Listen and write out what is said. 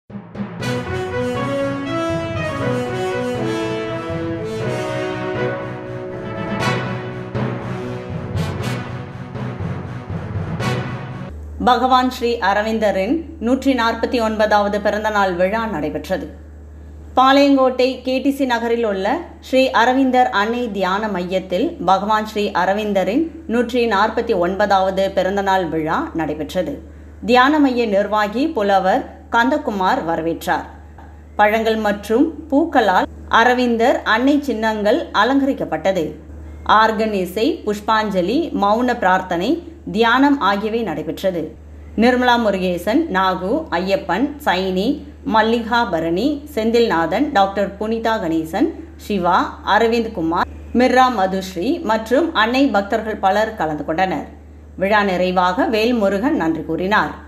பகவான் ஸ்ரீ அரவிந்தரின் நூற்றி நாற்பத்தி ஒன்பதாவது பிறந்தநாள் விழா நடைபெற்றது பாளையங்கோட்டை கேடிசி நகரில் உள்ள ஸ்ரீ அரவிந்தர் அன்னை தியான மையத்தில் பகவான் ஸ்ரீ அரவிந்தரின் நூற்றி நாற்பத்தி ஒன்பதாவது பிறந்தநாள் விழா நடைபெற்றது தியான மைய நிர்வாகி புலவர் கந்தகுமார் வரவேற்றார் பழங்கள் மற்றும் பூக்களால் அரவிந்தர் அன்னை சின்னங்கள் அலங்கரிக்கப்பட்டது ஆர்கன் இசை புஷ்பாஞ்சலி மௌன பிரார்த்தனை தியானம் ஆகியவை நடைபெற்றது நிர்மலா முருகேசன் நாகு ஐயப்பன் சைனி மல்லிகா பரணி செந்தில்நாதன் டாக்டர் புனிதா கணேசன் சிவா அரவிந்த் குமார் மிர்ரா மதுஸ்ரீ மற்றும் அன்னை பக்தர்கள் பலர் கலந்து கொண்டனர் விழா நிறைவாக வேல்முருகன் நன்றி கூறினார்